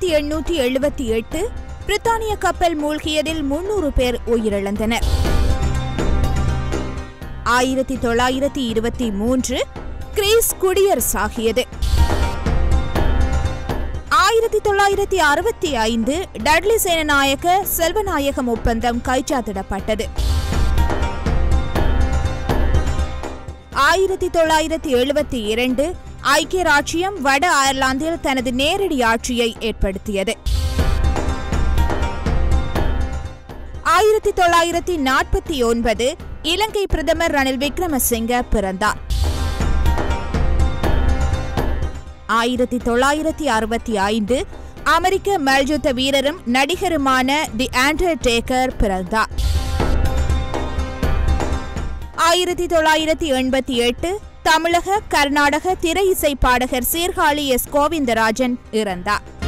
ஆயிரத்தி எண்ணூற்றி எழுபத்தி எட்டு பிரித்தானிய கப்பல் மூழ்கியதில் முன்னூறு பேர் உயிரிழந்தனர் ஆயிரத்தி தொள்ளாயிரத்தி இருபத்தி மூன்று கிரீஸ் குடியரசாகியது ஆயிரத்தி தொள்ளாயிரத்தி அறுபத்தி ஐந்து டட்லி சேனநாயக்க செல்வநாயகம் ஒப்பந்தம் கைச்சாத்திடப்பட்டது ஆயிரத்தி தொள்ளாயிரத்தி எழுபத்தி இரண்டு ஐக்கிய ராச்சியம் வட அயர்லாந்தில் தனது நேரடி ஆட்சியை ஏற்படுத்தியது ஆயிரத்தி தொள்ளாயிரத்தி நாற்பத்தி ஒன்பது இலங்கை பிரதமர் ரணில் விக்ரமசிங்க பிறந்தார் ஆயிரத்தி தொள்ளாயிரத்தி அறுபத்தி ஐந்து அமெரிக்க மல்யுத்த வீரரும் நடிகருமான தி ஆண்டர்டேக்கர் பிறந்தார் ஆயிரத்தி தொள்ளாயிரத்தி எண்பத்தி எட்டு தமிழக கர்நாடக திரை இசை பாடகர் சீர்காழி எஸ் கோவிந்தராஜன் இறந்தார்